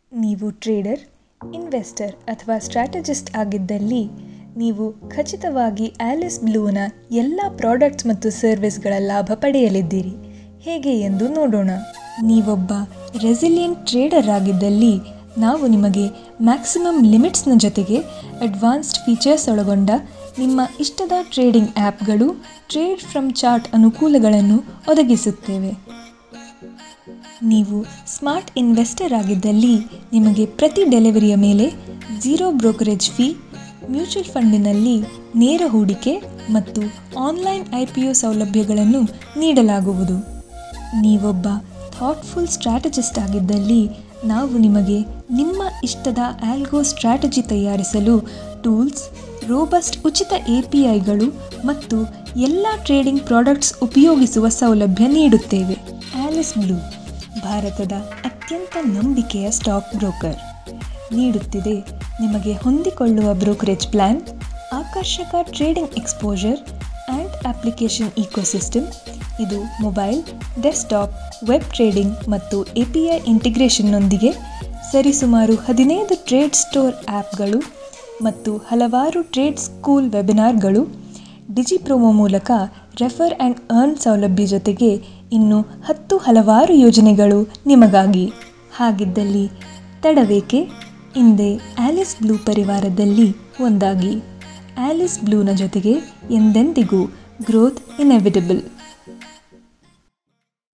ನೀವು trader investor ಅಥವಾ strategist ಆಗಿದ್ದಲ್ಲಿ ನೀವು ಖಚಿತವಾಗಿ ಆಲಿಸ್ ಬ್ಲೂನ ಎಲ್ಲ ಪ್ರಾಡಕ್ಟ್ಸ್ ಮತ್ತು ಸರ್ವಿಸ್ಗಳ ಲಾಭ ಪಡೆಯಲಿದ್ದೀರಿ ಹೇಗೆ ಎಂದು ನೋಡೋಣ ನೀವೊಬ್ಬ ರೆಸಿಲಿಯಂಟ್ ಟ್ರೇಡರ್ ಆಗಿದ್ದಲ್ಲಿ ನಾವು ನಿಮಗೆ ಮ್ಯಾಕ್ಸಿಮಮ್ ಲಿಮಿಟ್ಸ್ನ ಜೊತೆಗೆ ಅಡ್ವಾನ್ಸ್ಡ್ ಫೀಚರ್ಸ್ ಒಳಗೊಂಡ ನಿಮ್ಮ ಇಷ್ಟದ ಟ್ರೇಡಿಂಗ್ ಆ್ಯಪ್ಗಳು ಟ್ರೇಡ್ ಫ್ರಮ್ ಚಾರ್ಟ್ ಅನುಕೂಲಗಳನ್ನು ಒದಗಿಸುತ್ತೇವೆ ನೀವು ಸ್ಮಾರ್ಟ್ ಇನ್ವೆಸ್ಟರ್ ಆಗಿದ್ದಲ್ಲಿ ನಿಮಗೆ ಪ್ರತಿ ಡೆಲಿವರಿಯ ಮೇಲೆ ಝೀರೋ ಬ್ರೋಕರೇಜ್ ಫೀ ಮ್ಯೂಚುವಲ್ ಫಂಡಿನಲ್ಲಿ ನೇರ ಹೂಡಿಕೆ ಮತ್ತು ಆನ್ಲೈನ್ ಐ ಪಿ ಒ ಸೌಲಭ್ಯಗಳನ್ನು ನೀಡಲಾಗುವುದು ನೀವೊಬ್ಬ ಥಾಟ್ಫುಲ್ ಸ್ಟ್ರಾಟಜಿಸ್ಟ್ ಆಗಿದ್ದಲ್ಲಿ ನಾವು ನಿಮಗೆ ನಿಮ್ಮ ಇಷ್ಟದ ಆಲ್ಗೋ ಸ್ಟ್ರಾಟಜಿ ತಯಾರಿಸಲು ಟೂಲ್ಸ್ ರೋಬಸ್ಟ್ ಉಚಿತ ಎ ಪಿ ಐಗಳು ಮತ್ತು ಎಲ್ಲ ಟ್ರೇಡಿಂಗ್ ಪ್ರಾಡಕ್ಟ್ಸ್ ಉಪಯೋಗಿಸುವ ಸೌಲಭ್ಯ ನೀಡುತ್ತೇವೆ ಆಲಿಸ್ ಬ್ಲೂ ಭಾರತದ ಅತ್ಯಂತ ನಂಬಿಕೆಯ ಸ್ಟಾಕ್ ಬ್ರೋಕರ್ ನೀಡುತ್ತಿದೆ ನಿಮಗೆ ಹೊಂದಿಕೊಳ್ಳುವ ಬ್ರೋಕರೇಜ್ ಪ್ಲ್ಯಾನ್ ಆಕರ್ಷಕ trading exposure and application ecosystem ಇದು ಮೊಬೈಲ್ ಡೆಸ್ಕ್ಟಾಪ್ ವೆಬ್ ಟ್ರೇಡಿಂಗ್ ಮತ್ತು ಎ ಪಿ ಐ ಇಂಟಿಗ್ರೇಷನ್ನೊಂದಿಗೆ ಸರಿಸುಮಾರು ಹದಿನೈದು ಟ್ರೇಡ್ ಸ್ಟೋರ್ ಆ್ಯಪ್ಗಳು ಮತ್ತು ಹಲವಾರು ಟ್ರೇಡ್ ಸ್ಕೂಲ್ ವೆಬಿನಾರ್ಗಳು ಡಿಜಿಪ್ರೊಮೋ ಮೂಲಕ ರೆಫರ್ ಆ್ಯಂಡ್ ಅರ್ನ್ ಸೌಲಭ್ಯ ಜೊತೆಗೆ ಇನ್ನು ಹತ್ತು ಹಲವಾರು ಯೋಜನೆಗಳು ನಿಮಗಾಗಿ ಹಾಗಿದ್ದಲ್ಲಿ ತಡವೇಕೆ ಹಿಂದೆ ಆಲಿಸ್ ಬ್ಲೂ ಪರಿವಾರದಲ್ಲಿ ಒಂದಾಗಿ ಆಲಿಸ್ ಬ್ಲೂನ ಜೊತೆಗೆ ಎಂದೆಂದಿಗೂ ಗ್ರೋತ್ ಇನೆವಿಟಬಲ್